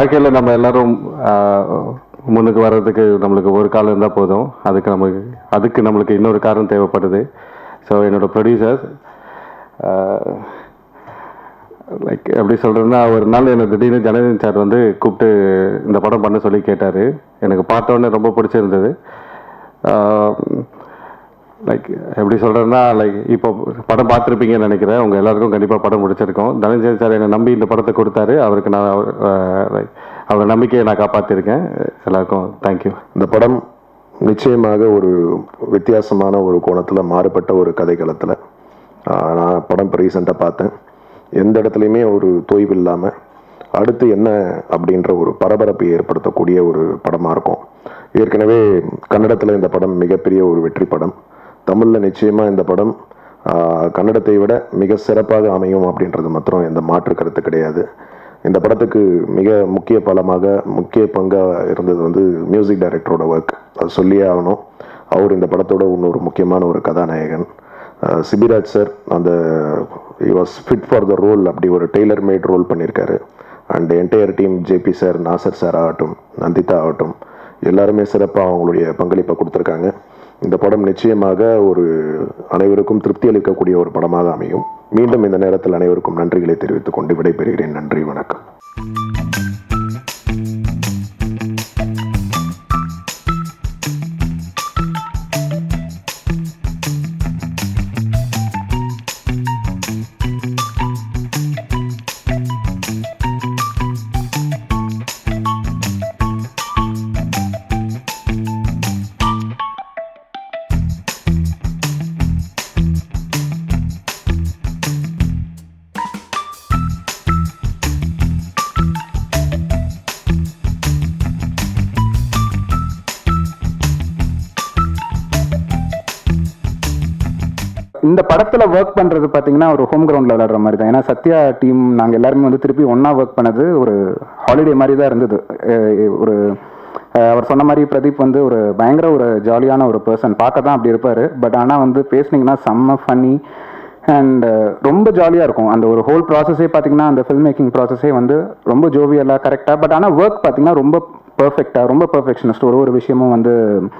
வாழ்க்கையில் நம்ம எல்லாரும் ஆஹ், முன்னுக்கு வர்றதுக்கு நம்மளுக்கு ஒரு காலம் இருந்தால் போதும் அதுக்கு நமக்கு அதுக்கு நம்மளுக்கு இன்னொரு காரணம் தேவைப்படுது ஸோ என்னோட ப்ரொடியூசர் லைக் எப்படி சொல்கிறதுன்னா ஒரு நாள் எனக்கு திடீர்னு ஜனதன் சார் வந்து கூப்பிட்டு இந்த படம் பண்ண சொல்லி கேட்டார் எனக்கு பார்த்தோன்னே ரொம்ப பிடிச்சிருந்தது லைக் எப்படி சொல்கிறேன்னா லைக் இப்போ படம் பார்த்துருப்பீங்கன்னு நினைக்கிறேன் உங்கள் எல்லாருக்கும் கண்டிப்பாக படம் பிடிச்சிருக்கோம் தனஞ்சயன் சார் என்னை நம்பி இந்த படத்தை கொடுத்தாரு அவருக்கு நான் லைக் அவர் நம்பிக்கையை நான் காப்பாற்றிருக்கேன் எல்லாருக்கும் தேங்க்யூ இந்த படம் நிச்சயமாக ஒரு வித்தியாசமான ஒரு கோணத்தில் மாறுபட்ட ஒரு கதைக்களத்தில் நான் படம் இப்போ ரீசெண்டாக பார்த்தேன் எந்த இடத்துலையுமே ஒரு தொய்வு இல்லாமல் அடுத்து என்ன அப்படின்ற ஒரு பரபரப்பை ஏற்படுத்தக்கூடிய ஒரு படமாக இருக்கும் ஏற்கனவே கன்னடத்தில் இந்த படம் மிகப்பெரிய ஒரு வெற்றி படம் தமிழில் நிச்சயமாக இந்த படம் ஆஹ், கன்னடத்தை விட மிக சிறப்பாக அமையும் அப்படின்றது மாத்திரம் எந்த மாற்று கருத்து கிடையாது இந்த படத்துக்கு மிக முக்கிய பலமாக முக்கிய பங்காக இருந்தது வந்து மியூசிக் டைரக்டரோட ஒர்க் அது சொல்லியே ஆகணும் அவர் இந்த படத்தோட இன்னொரு முக்கியமான ஒரு கதாநாயகன் அஹ் சிபிராஜ் சார் அந்த he was fit for the role அப்படி ஒரு டெய்லர் மேட் ரோல் பண்ணியிருக்காரு and entire team JP sir Nassar sir ஆகட்டும் நந்திதா ஆகட்டும் எல்லாருமே சிறப்பாக அவங்களுடைய பங்களிப்பை கொடுத்துருக்காங்க இந்த படம் நிச்சயமாக ஒரு அனைவருக்கும் திருப்தி அளிக்கக்கூடிய ஒரு படமாக அமையும் மீண்டும் இந்த நேரத்தில் அனைவருக்கும் நன்றிகளை தெரிவித்துக் கொண்டு விடைபெறுகிறேன் நன்றி வணக்கம் இந்த படத்துல ஒர்க் பண்றது பாத்தீங்கன்னா ஒரு ஹோம் கிரவுண்ட்ல விளையாடுற மாதிரி தான் ஏன்னா சத்யா டீம் நாங்க எல்லாருமே வந்து திருப்பி ஒண்ணா ஒர்க் பண்ணது ஒரு ஹாலிடே மாதிரி தான் இருந்தது அஹ் ஒரு அஹ் அவர் சொன்ன மாதிரி பிரதீப் வந்து ஒரு பயங்கர ஒரு ஜாலியான ஒரு பர்சன் பார்க்க தான் அப்படி இருப்பாரு பட் ஆனா வந்து பேசுனீங்கன்னா செம்ம ஃபன்னி அண்ட் ரொம்ப ஜாலியாக இருக்கும் அந்த ஒரு ஹோல் ப்ராசஸே பார்த்தீங்கன்னா அந்த ஃபில்ம் மேக்கிங் ப்ராசஸே வந்து ரொம்ப ஜோவியலாக கரெக்டாக பட் ஆனால் ஒர்க் பார்த்தீங்கன்னா ரொம்ப பர்ஃபெக்டாக ரொம்ப பர்ஃபெக்ஷனிஸ்ட் ஒரு ஒரு விஷயமும் வந்து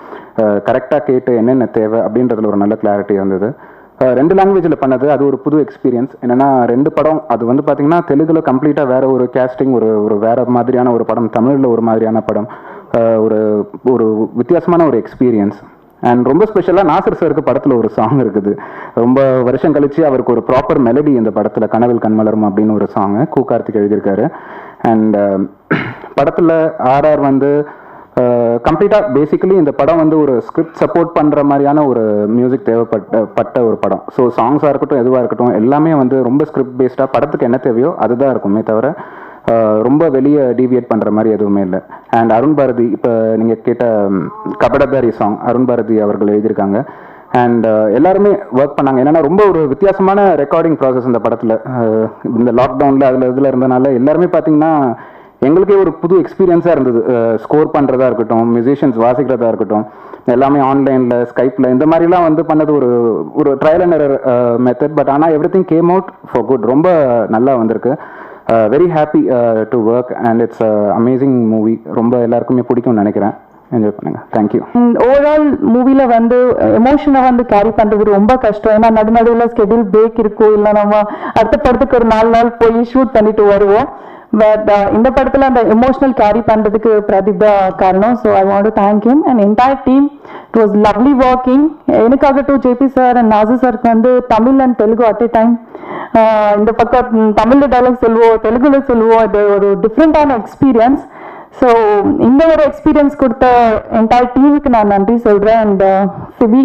கரெக்டாக கேட்டு என்னென்ன தேவை அப்படின்றதுல ஒரு நல்ல கிளாரிட்டி இருந்தது அஹ் ரெண்டு லாங்குவேஜில் பண்ணது அது ஒரு புது எக்ஸ்பீரியன்ஸ் என்னன்னா ரெண்டு படம் அது வந்து பார்த்தீங்கன்னா தெலுங்குல கம்ப்ளீட்டாக வேற ஒரு கேஸ்டிங் ஒரு ஒரு வேற மாதிரியான ஒரு படம் தமிழில் ஒரு மாதிரியான படம் அஹ் ஒரு ஒரு வித்தியாசமான ஒரு எக்ஸ்பீரியன்ஸ் அண்ட் ரொம்ப ஸ்பெஷலாக நாசர் சருக்கு படத்தில் ஒரு சாங் இருக்குது ரொம்ப வருஷம் கழிச்சு அவருக்கு ஒரு ப்ராப்பர் மெலடி இந்த படத்தில் கனவில் கண்மலரும் அப்படின்னு ஒரு சாங்கு கு கார்த்திக் எழுதியிருக்காரு அண்ட் படத்தில் ஆர்ஆர் வந்து கம்ப்ளீட்டாக பேசிக்கலி இந்த படம் வந்து ஒரு ஸ்கிரிப்ட் சப்போர்ட் பண்ணுற மாதிரியான ஒரு மியூசிக் தேவைப்பட்ட பட்ட ஒரு படம் ஸோ சாங்ஸாக இருக்கட்டும் எதுவாக இருக்கட்டும் எல்லாமே வந்து ரொம்ப ஸ்கிரிப்ட் பேஸ்டாக படத்துக்கு என்ன தேவையோ அதுதான் இருக்குமே தவிர அஹ், ரொம்ப வெளியே டீவியேட் பண்ணுற மாதிரி எதுவுமே இல்லை அண்ட் அருண் பாரதி இப்போ நீங்கள் கேட்ட ம், கபடதாரி சாங் அருண் பாரதி அவர்கள் எழுதியிருக்காங்க அண்ட் எல்லாருமே ஒர்க் பண்ணாங்க என்னன்னா ரொம்ப ஒரு வித்தியாசமான ரெக்கார்டிங் ப்ராசஸ் இந்த படத்தில் இந்த லாக்டவுனில் அதில் இதில் இருந்தனால எல்லாருமே பார்த்தீங்கன்னா எங்களுக்கே ஒரு புது எக்ஸ்பீரியன்ஸாக இருந்தது ஸ்கோர் பண்ணுறதா இருக்கட்டும் மியூசிஷியன்ஸ் வாசிக்கிறதா இருக்கட்டும் எல்லாமே ஆன்லைனில் ஸ்கைப்பில் இந்த மாதிரிலாம் வந்து பண்ணது ஒரு ஒரு trial and error method but ஆனால் everything came out for good ரொம்ப நல்லா வந்திருக்கு very happy to work and it's amazing movie ரொம்ப எல்லாருக்குமே பிடிக்கும்னு நினைக்கிறேன் என்ஜாய் பண்ணுங்கள் தேங்க்யூ ஓவரால் மூவில வந்து எமோஷனை வந்து கேரி பண்றது ரொம்ப கஷ்டம் ஏன்னா நடு நடுவில் ஸ்கெடியூல் பிரேக் இருக்கும் இல்லை நம்ம அடுத்த படத்துக்கு ஒரு நாலு நாள் போய் ஷூட் பண்ணிட்டு வருவோம் பட் இந்த படத்துல அந்த எமோஷனல் கேரி பண்றதுக்கு பிரதீப் தான் காரணம் so I want to thank him and entire team it was lovely working எனக்காகட்டும் ஜேபி சார் அண்ட் நாசு சாருக்கு வந்து Tamil and Telugu at a time இந்த பக்கம் ம், தமிழ்ல டைலாக் சொல்லுவோம் தெலுங்குல சொல்லுவோம் இது ஒரு டிஃப்ரெண்டான எக்ஸ்பீரியன்ஸ் ஸோ இந்த ஒரு எக்ஸ்பீரியன்ஸ் கொடுத்த என்டையர் டீமுக்கு நான் நன்றி சொல்றேன் அண்ட் சிபி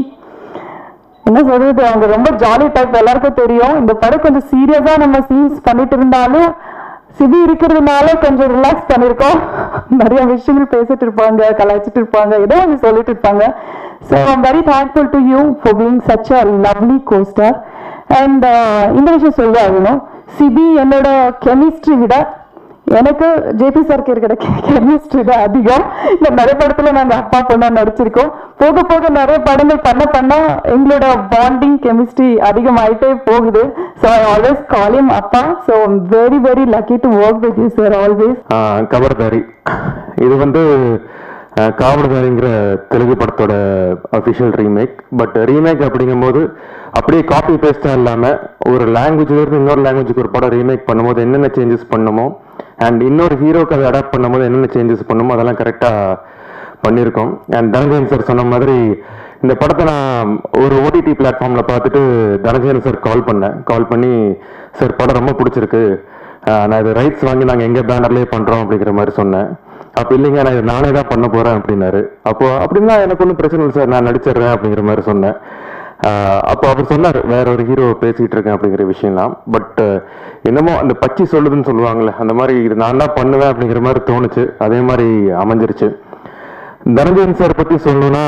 என்ன சொல்றது அவங்க ரொம்ப ஜாலி டைப் எல்லாருக்கும் தெரியும் இந்த படம் கொஞ்சம் சீரியஸா நம்ம சீன்ஸ் பண்ணிட்டு இருந்தாலும் சிபி இருக்கிறதுனால கொஞ்சம் ரிலாக்ஸ் பண்ணிருக்கோம் நிறைய விஷயங்கள் பேசிட்டு இருப்பாங்க கலாய்ச்சிட்டு இருப்பாங்க ஏதோ ஒன்று சொல்லிட்டு இருப்பாங்க so I'm very thankful to you for being such a lovely costar and இந்த விஷயம் சொல்லி ஆகணும் சிபி என்னோட கெமிஸ்ட்ரி விட எனக்கு ஜேபி சார்க்கு இருக்கிற கெமிஸ்ட்ரி தான் அதிகம் இந்த நிறைய படத்துல நாங்க அப்பா பொண்ணா நடிச்சிருக்கோம் போக போக நிறைய படங்கள் பண்ண பண்ண எங்களோட பாண்டிங் கெமிஸ்ட்ரி அதிகமாயிட்டே போகுது so I always call him அப்பா so very very lucky to work with you sir always கவர்தாரி இது வந்து ஆஹ், காவல்தாரிங்கிற தெலுங்கு படத்தோட அஃபிஷியல் ரீமேக் பட் ரீமேக் அப்படிங்கும்போது அப்படியே காப்பி பேஸ்டா இல்லாம ஒரு லாங்குவேஜ்ல இருந்து இன்னொரு லாங்குவேஜுக்கு ஒரு படம் ரீமேக் பண்ணும்போது என்னென்ன சேஞ்சஸ் பண்ணுமோ அண்ட் இன்னொரு ஹீரோக்கு அதை அடாப்ட் பண்ணும்போது என்னென்ன சேஞ்சஸ் பண்ணுமோ அதெல்லாம் கரெக்டா பண்ணியிருக்கோம் அண்ட் தனஞ்சயன் சார் சொன்ன மாதிரி இந்த படத்தை நான் ஒரு ஓடிடி பிளாட்ஃபார்ம்ல பார்த்துட்டு தனஞ்சயன் சார் கால் பண்ணேன் கால் பண்ணி சார் படம் ரொம்ப பிடிச்சிருக்கு ஆஹ் நான் இது ரைட்ஸ் வாங்கி நாங்கள் எங்கள் பேனர்லேயே பண்ணுறோம் அப்படிங்கிற மாதிரி சொன்னேன் அப்போ இல்லைங்க நான் இது நானே தான் பண்ண போகிறேன் அப்படின்னாரு அப்போ அப்படின்னா எனக்கு ஒன்றும் பிரச்சனை இல்லை சார் நான் நடிச்சிடுறேன் அப்படிங்கிற மாதிரி சொன்னேன் ஆஹ் அப்போ அவர் சொன்னார் வேற ஒரு ஹீரோ பேசிகிட்டு இருக்கேன் அப்படிங்கிற விஷயம்லாம் பட் என்னமோ அந்த பச்சி சொல்லுதுன்னு சொல்லுவாங்கல்ல அந்த மாதிரி இது நான் தான் பண்ணுவேன் அப்படிங்கிற மாதிரி தோணுச்சு அதே மாதிரி அமைஞ்சிருச்சு தனஞ்சயன் சார் பற்றி சொல்லணும்னா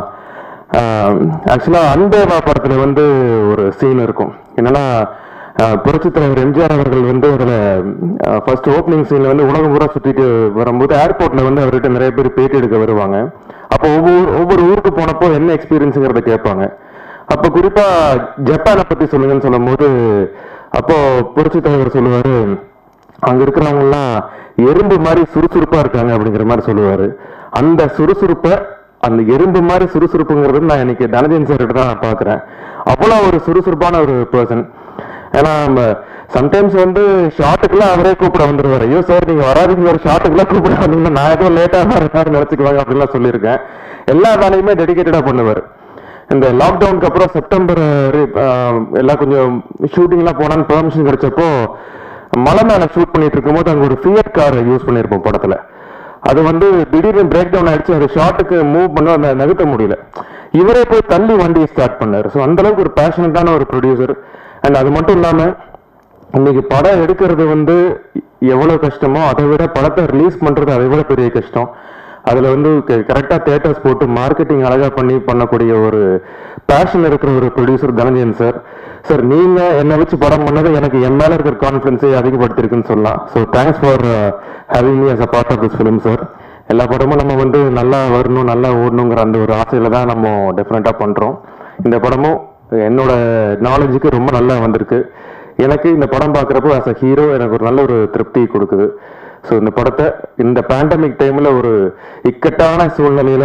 ஆக்சுவலாக அன்பேவா படத்தில் வந்து ஒரு சீன் இருக்கும் என்னன்னா ஆஹ் புரட்சித் தலைவர் எம்ஜிஆர் அவர்கள் வந்து அதில் ஃபர்ஸ்ட் ஓப்பனிங் சீனில் வந்து உலகம் பூரா சுற்றிட்டு வரும்போது ஏர்போர்ட்டில் வந்து அவர்கிட்ட நிறைய பேர் பேட்டி எடுக்க வருவாங்க அப்போ ஒவ்வொரு ஒவ்வொரு ஊருக்கு போனப்போ என்ன எக்ஸ்பீரியன்ஸுங்கிறத கேட்பாங்க அப்போ குறிப்பாக ஜப்பானை பற்றி சொல்லுங்கன்னு சொல்லும்போது அப்போ புரட்சித் தலைவர் சொல்லுவார் அங்க இருக்கிறவங்க எல்லாம் எறும்பு மாதிரி சுறுசுறுப்பா இருக்காங்க அப்படிங்கிற மாதிரி சொல்லுவாரு அந்த சுறுசுறுப்பை அந்த எறும்பு மாதிரி சுறுசுறுப்புங்கிறது நான் இன்னைக்கு தனஜன் சார் தான் நான் பாக்குறேன் அவ்வளோ ஒரு சுறுசுறுப்பான ஒரு பர்சன் ஏன்னா நம்ம சம்டைம்ஸ் வந்து ஷார்ட்டுக்குலாம் அவரே கூப்பிட வந்துருவாரு ஐயோ சார் நீங்க வராதுங்க ஒரு ஷார்ட்டுக்குலாம் கூப்பிட வந்தீங்கன்னா நான் ஏதோ லேட்டாக இருக்காரு நினைச்சுக்குவாங்க அப்படின்லாம் சொல்லியிருக்கேன் எல்லா வேலையுமே டெடிகேட்டடா பண்ணுவார் இந்த லாக்டவுனுக்கு அப்புறம் செப்டம்பர் அஹ், எல்லாம் கொஞ்சம் ஷூட்டிங்லாம் போனான்னு பெர்மிஷன் கிடைச்சப்போ மலை மேல ஷூட் பண்ணிட்டு இருக்கும்போது அங்க ஒரு ஃபியட் கார் யூஸ் பண்ணியிருப்போம் படத்துல அது வந்து திடீர்னு பிரேக் டவுன் ஆயிடுச்சு அந்த ஷாட்டுக்கு மூவ் பண்ண அந்த நகர்த்த முடியல இவரே போய் தள்ளி வண்டியை ஸ்டார்ட் பண்ணாரு ஸோ அந்த அளவுக்கு ஒரு பேஷனட்டான ஒரு ப்ரொடியூசர் அண்ட் அது மட்டும் இல்லாம இன்னைக்கு படம் எடுக்கிறது வந்து எவ்வளவு கஷ்டமோ அதை விட படத்தை ரிலீஸ் பண்றது அதை விட பெரிய கஷ்டம் அதுல வந்து கரெக்டா தேட்டர்ஸ் போட்டு மார்க்கெட்டிங் அழகா பண்ணி பண்ணக்கூடிய ஒரு பேஷன் இருக்கிற ஒரு ப்ரொடியூசர் தனஞ்சயன் சார் சார் நீங்க என்னை வச்சு படம் பண்ணது எனக்கு என் மேல இருக்கிற கான்ஃபிடன்ஸை அதிகப்படுத்திருக்குன்னு சொல்லலாம் so thanks for having me as a part of this film sir எல்லா படமும் நம்ம வந்து நல்லா வரணும் நல்லா ஓடணுங்கிற அந்த ஒரு ஆசையில தான் நம்ம டெஃபினட்டா பண்றோம் இந்த படமும் என்னோட நாலேஜுக்கு ரொம்ப நல்லா வந்திருக்கு எனக்கு இந்த படம் பார்க்குறப்போ ஆஸ் அ ஹீரோ எனக்கு ஒரு நல்ல ஒரு திருப்தி கொடுக்குது ஸோ இந்த படத்தை இந்த பேண்டமிக் டைமில் ஒரு இக்கட்டான சூழ்நிலையில்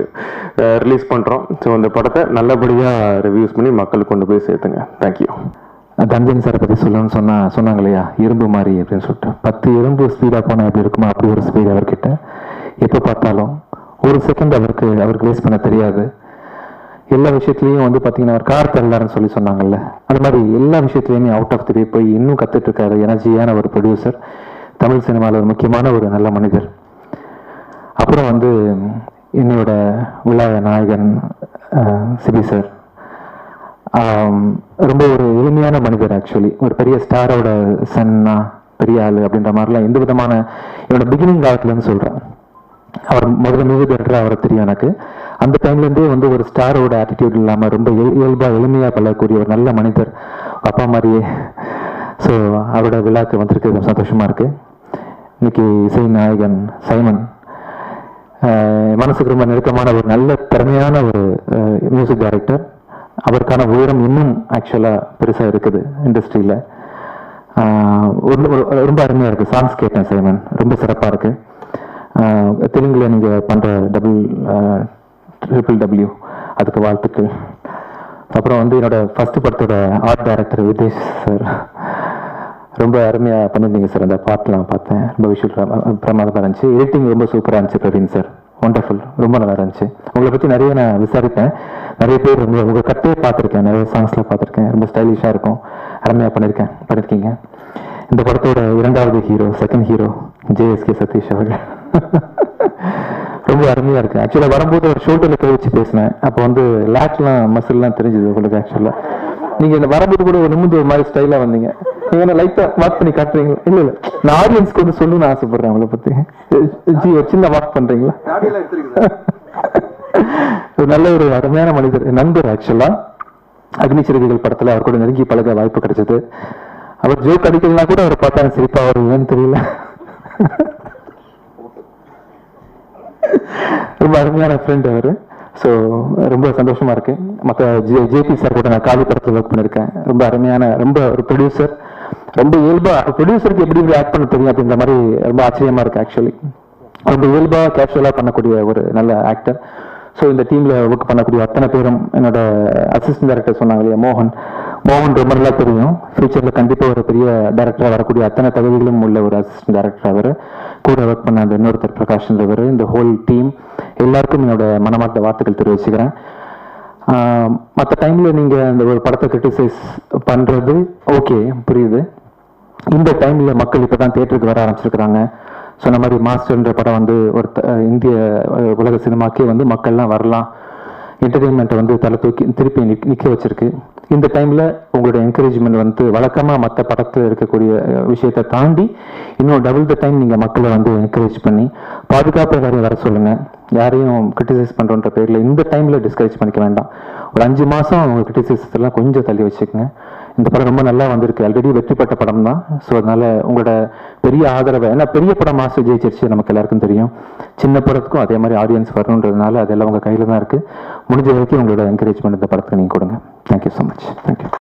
ரிலீஸ் பண்ணுறோம் ஸோ இந்த படத்தை நல்லபடியாக ரிவ்யூஸ் பண்ணி மக்களுக்கு கொண்டு போய் சேர்த்துங்க தேங்க்யூ தஞ்சன் சாரை பற்றி சொல்லணும்னு சொன்னா சொன்னாங்க இல்லையா இரும்பு மாதிரி அப்படின்னு சொல்லிட்டு பத்து இரும்பு ஸ்பீடாக போனால் எப்படி இருக்குமோ அப்படி ஒரு ஸ்பீடு அவர்கிட்ட எப்போ பார்த்தாலும் ஒரு செகண்ட் அவருக்கு அவருக்கு வேஸ்ட் பண்ண தெரியாது எல்லா விஷயத்துலையும் வந்து பார்த்தீங்கன்னா அவர் கார் தள்ளாருன்னு சொல்லி சொன்னாங்கல்ல அது மாதிரி எல்லா விஷயத்துலையுமே அவுட் ஆஃப் தி வே போய் இன்னும் கத்துட்டு இருக்காரு எனர்ஜியான ஒரு ப்ரொடியூசர் தமிழ் சினிமாவில் ஒரு முக்கியமான ஒரு நல்ல மனிதர் அப்புறம் வந்து என்னோட விழா நாயகன் அஹ், சிபி சார் ஆம், ரொம்ப ஒரு எளிமையான மனிதர் ஆக்சுவலி ஒரு பெரிய ஸ்டாரோட சன்னா பெரிய ஆளு அப்படின்ற மாதிரிலாம் எந்த விதமான என்னோட பிகினிங் காலத்துலன்னு சொல்றேன் அவர் முதல்ல மியூசிக் டைரக்டர் அவரை தெரியும் எனக்கு அந்த டைம்ல இருந்தே வந்து ஒரு ஸ்டாரோட ஆட்டிடியூட் இல்லாம ரொம்ப இயல்- இயல்பா எளிமையா பழகக்கூடிய ஒரு நல்ல மனிதர் அப்பா மாதிரியே ஸோ அவரோட விழாக்கு வந்திருக்கு ரொம்ப சந்தோஷமா இருக்கு இன்னைக்கு இசை நாயகன் சைமன் ஆஹ் மனசுக்கு ரொம்ப நெருக்கமான ஒரு நல்ல திறமையான ஒரு மியூசிக் டைரக்டர் அவருக்கான உயரம் இன்னும் ஆக்சுவலாக பெருசாக இருக்குது இண்டஸ்ட்ரியில் ரொம்ப அருமையாக இருக்குது சாங்ஸ் கேட்டேன் சைமன் ரொம்ப சிறப்பாக இருக்குது தெலுங்கில் நீங்கள் பண்ணுற டபுள் ட்ரிபிள் டபிள்யூ அதுக்கு வாழ்த்துக்கள் அப்புறம் வந்து என்னோட ஃபர்ஸ்ட் படத்தோட ஆர்ட் டைரக்டர் விதேஷ் சார் ரொம்ப அருமையாக பண்ணியிருந்தீங்க சார் அந்த பாட்டெலாம் பார்த்தேன் ரொம்ப விஷுவல் பிரமாதமாக இருந்துச்சு எடிட்டிங் ரொம்ப சூப்பராக இருந்துச்சு பிரவீன் சார் ஒண்டர்ஃபுல் ரொம்ப நல்லா இருந்துச்சு உங்களை பற்றி நிறைய நான் விசாரிப்பேன் நிறைய பேர் ரொம்ப உங்கள் கட்டே பார்த்துருக்கேன் நிறைய சாங்ஸ்லாம் பார்த்துருக்கேன் ரொம்ப ஸ்டைலிஷாக இருக்கும் அருமையாக பண்ணியிருக்கேன் பண்ணியிருக்கீங்க இந்த படத்தோட இரண்டாவது hero second hero JSK Satish அவர்கள் ரொம்ப அருமையா இருக்கு ஆக்சுவலா வரும்போது ஒரு ஷோல்டர்ல கை வச்சு பேசினேன் அப்போ வந்து லேட்லாம் மசில்லாம் தெரிஞ்சது உங்களுக்கு ஆக்சுவலா நீங்க இந்த வரும்போது கூட ஒரு நிமிந்து ஒரு மாதிரி ஸ்டைலா வந்தீங்க நீங்க என்ன லைட்டா வாக் பண்ணி காட்டுறீங்களா இல்ல இல்ல நான் ஆடியன்ஸ்க்கு வந்து சொல்லணும்னு ஆசைப்படுறேன் அவங்கள பத்தி ஜி ஒரு சின்ன வாக் பண்றீங்களா ஒரு நல்ல ஒரு அருமையான மனிதர் என் நண்பர் ஆக்சுவலா அக்னி சிறகுகள் படத்துல அவர் கூட நெருங்கி பழக வாய்ப்பு கிடைச்சது அவர் ஜோக் அடிக்கலனா கூட அவரை பார்த்தா எனக்கு சிரிப்பா வரும் ஏன்னு தெரியல ரொம்ப அருமையான ஃப்ரெண்ட் அவர் ஸோ ரொம்ப சந்தோஷமா இருக்கு மற்ற ஜே ஜேபி சார் கூட நான் காலி படத்தில் ஒர்க் பண்ணியிருக்கேன் ரொம்ப அருமையான ரொம்ப ஒரு ப்ரொடியூசர் ரொம்ப இயல்பா ப்ரொடியூசருக்கு எப்படி இப்படி ஆக்ட் பண்ண தெரியும் அப்படின்ற மாதிரி ரொம்ப ஆச்சரியமா இருக்கு ஆக்சுவலி ரொம்ப இயல்பா கேஷுவலாக பண்ணக்கூடிய ஒரு நல்ல ஆக்டர் ஸோ இந்த டீம்ல ஒர்க் பண்ணக்கூடிய அத்தனை பேரும் என்னோட அசிஸ்டன்ட் டைரக்டர் சொன்னாங்க இல்லையா மோகன் மோகன் ரொம்ப நல்லா தெரியும் ஃபியூச்சர்ல கண்டிப்பா ஒரு பெரிய டைரக்டரா வரக்கூடிய அத்தனை தகுதிகளும் உள்ள ஒரு அசிஸ்டன்ட் டைரக்டர் அவர் கூட ஒர்க் பண்ண அந்த இன்னொருத்தர் பிரகாஷ்ன்றவர் இந்த ஹோல் டீம் எல்லாருக்கும் என்னோட மனமார்ந்த வாழ்த்துக்கள் தெரிவிச்சுக்கிறேன் மற்ற டைம்ல நீங்க அந்த ஒரு படத்தை கிரிட்டிசைஸ் பண்றது ஓகே புரியுது இந்த டைம்ல மக்கள் இப்பதான் தியேட்டருக்கு வர ஆரம்பிச்சிருக்கிறாங்க சொன்ன மாதிரி மாஸ்டர்ன்ற படம் வந்து ஒரு த- இந்திய அஹ், உலக சினிமாக்கே வந்து மக்கள்லாம் வரலாம் என்டர்டெயின்மெண்ட்டை வந்து தலை தூக்கி திருப்பி நிக்க- நிக்க வச்சிருக்கு இந்த டைம்ல உங்களோட என்கரேஜ்மெண்ட் வந்து வழக்கமா மற்ற படத்துல இருக்கக்கூடிய அஹ், விஷயத்தை தாண்டி இன்னும் டபுள் த டைம் நீங்க மக்களை வந்து என்கரேஜ் பண்ணி பாதுகாப்பு எல்லாரையும் வர சொல்லுங்க யாரையும் கிரிட்டிசைஸ் பண்றோன்ற பேர்ல இந்த டைம்ல டிஸ்கரேஜ் பண்ணிக்க வேண்டாம் ஒரு அஞ்சு மாசம் உங்க கிரிட்டிசைஸ் எல்லாம் கொஞ்சம் தள்ளி வச்சுக்கோங்க இந்த படம் ரொம்ப நல்லா வந்திருக்கு ஆல்ரெடி வெற்றி பெற்ற படம் தான் ஸோ அதனால உங்களோட பெரிய ஆதரவை ஏன்னா பெரிய படம் மாஸ்டர் ஜெயிச்சிருச்சு நமக்கு எல்லாருக்கும் தெரியும் சின்ன படத்துக்கும் அதே மாதிரி ஆடியன்ஸ் வரணுன்றதுனால அதெல்லாம் உங்க கையில தான் இருக்கு முடிஞ்ச வரைக்கும் உங்களோட என்கரேஜ்மெண்ட் இந்த படத்துக்கு நீங்க கொடுங்க தேங்க்யூ ஸோ மச் தேங்க்யூ